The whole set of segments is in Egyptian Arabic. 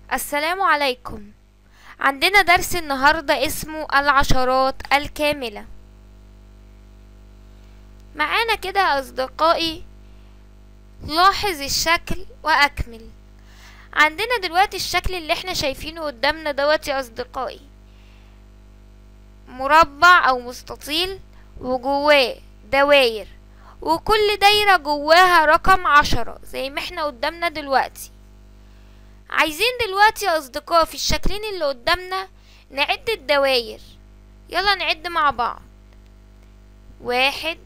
السلام عليكم عندنا درس النهاردة اسمه العشرات الكاملة معانا كده يا أصدقائي لاحظ الشكل وأكمل عندنا دلوقتي الشكل اللي احنا شايفينه قدامنا دوت يا أصدقائي مربع أو مستطيل وجواه دواير وكل دايرة جواها رقم عشرة زي ما احنا قدامنا دلوقتي عايزين دلوقتي يا أصدقاء في الشكلين اللي قدامنا نعد الدواير يلا نعد مع بعض واحد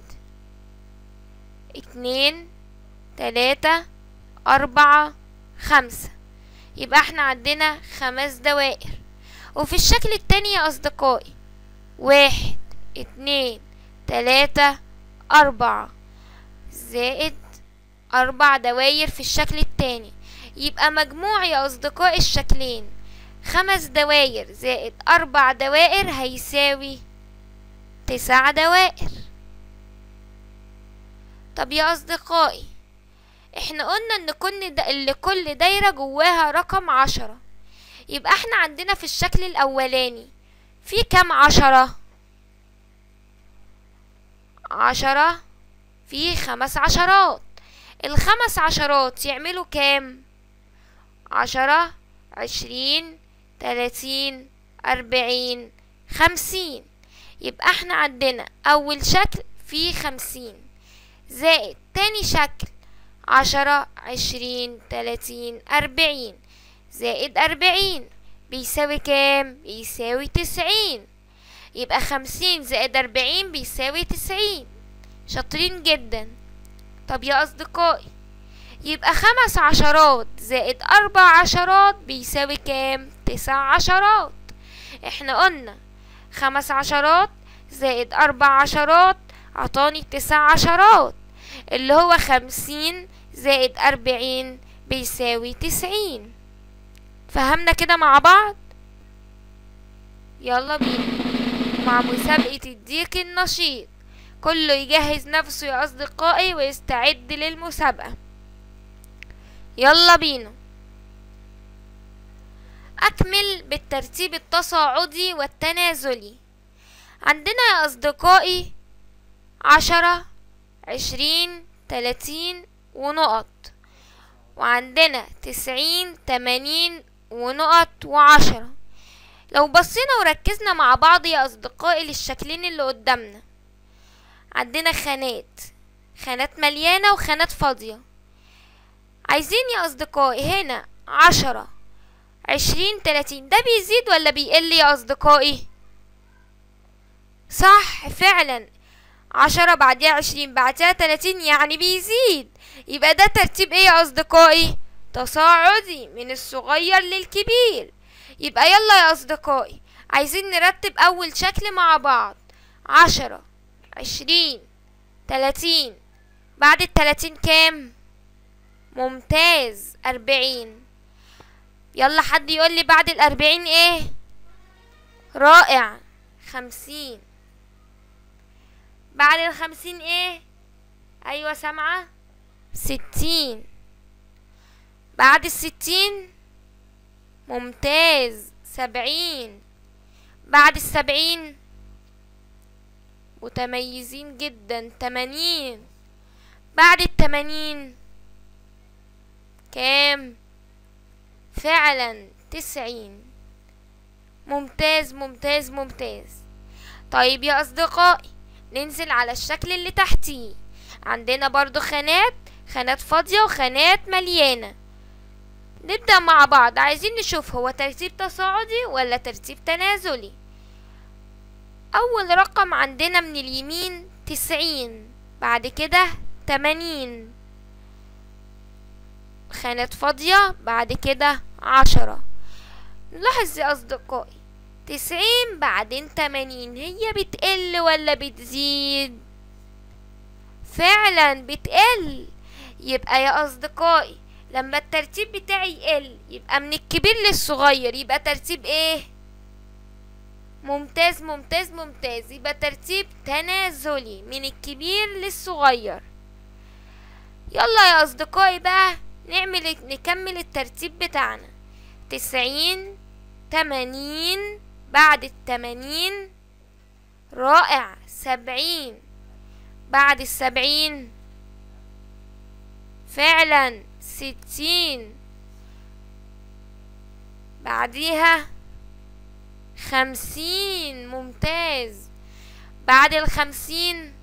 اتنين تلاتة أربعة خمسة يبقى احنا عندنا خمس دوائر وفي الشكل التاني يا أصدقائي واحد اتنين تلاتة أربعة زائد أربع دواير في الشكل التاني يبقى مجموع يا أصدقاء الشكلين خمس دواير زائد أربع دوائر هيساوي تسع دوائر طب يا أصدقائي احنا قلنا ان كل دا اللي كل دايرة جواها رقم عشرة يبقى احنا عندنا في الشكل الأولاني في كام عشرة عشرة في خمس عشرات الخمس عشرات يعملوا كام عشرة عشرين تلاتين أربعين خمسين يبقى احنا عندنا أول شكل فيه خمسين زائد تاني شكل عشرة عشرين تلاتين أربعين زائد أربعين بيساوي كام بيساوي تسعين يبقى خمسين زائد أربعين بيساوي تسعين شاطرين جدا طب يا أصدقائي يبقى خمس عشرات زائد أربع عشرات بيساوي كام تسع عشرات احنا قلنا خمس عشرات زائد أربع عشرات عطاني تسع عشرات اللي هو خمسين زائد أربعين بيساوي تسعين فهمنا كده مع بعض يلا بينا مع مسابقة الديك النشيط كله يجهز نفسه يا أصدقائي ويستعد للمسابقة يلا بينا أكمل بالترتيب التصاعدي والتنازلي عندنا يا أصدقائي عشرة عشرين تلاتين ونقط وعندنا تسعين تمانين ونقط وعشرة لو بصينا وركزنا مع بعض يا أصدقائي للشكلين اللي قدامنا عندنا خانات خانات مليانة وخانات فاضية عايزين يا أصدقائي هنا عشرة عشرين تلاتين ده بيزيد ولا بيقل يا أصدقائي صح فعلا عشرة بعدها عشرين بعدها تلاتين يعني بيزيد يبقى ده ترتيب ايه يا أصدقائي تصاعدي من الصغير للكبير يبقى يلا يا أصدقائي عايزين نرتب أول شكل مع بعض عشرة عشرين تلاتين بعد التلاتين كام ممتاز أربعين يلا حد يقول لي بعد الأربعين ايه رائع خمسين بعد الخمسين ايه ايوه سامعة ستين بعد الستين ممتاز سبعين بعد السبعين متميزين جدا تمانين بعد التمانين كام فعلا تسعين ممتاز ممتاز ممتاز طيب يا أصدقائي ننزل على الشكل اللي تحتيه عندنا برضو خانات خانات فاضية وخانات مليانة نبدأ مع بعض عايزين نشوف هو ترتيب تصاعدي ولا ترتيب تنازلي أول رقم عندنا من اليمين تسعين بعد كده تمانين خانات فاضية بعد كده عشرة نلاحظ يا أصدقائي تسعين بعدين تمانين هي بتقل ولا بتزيد فعلا بتقل يبقى يا أصدقائي لما الترتيب بتاعي يقل يبقى من الكبير للصغير يبقى ترتيب ايه ممتاز ممتاز ممتاز يبقى ترتيب تنازلي من الكبير للصغير يلا يا أصدقائي بقى نعمل نكمل الترتيب بتاعنا تسعين تمانين بعد التمانين رائع سبعين بعد السبعين فعلا ستين بعديها خمسين ممتاز بعد الخمسين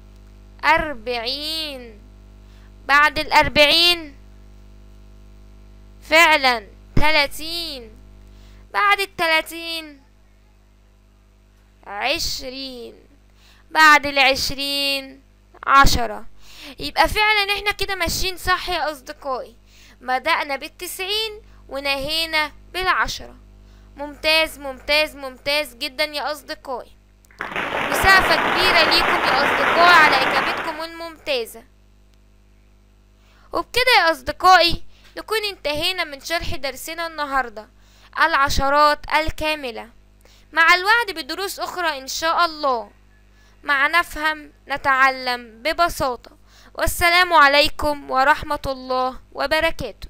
أربعين بعد الأربعين فعلا تلاتين بعد التلاتين عشرين بعد العشرين عشرة يبقى فعلا احنا كده ماشيين صح يا أصدقائي بدأنا بالتسعين ونهينا بالعشرة ممتاز ممتاز ممتاز جدا يا أصدقائي مسافة كبيرة ليكم يا أصدقائي على إجابتكم الممتازة وبكده يا أصدقائي نكون انتهينا من شرح درسنا النهاردة العشرات الكاملة مع الوعد بدروس أخرى إن شاء الله مع نفهم نتعلم ببساطة والسلام عليكم ورحمة الله وبركاته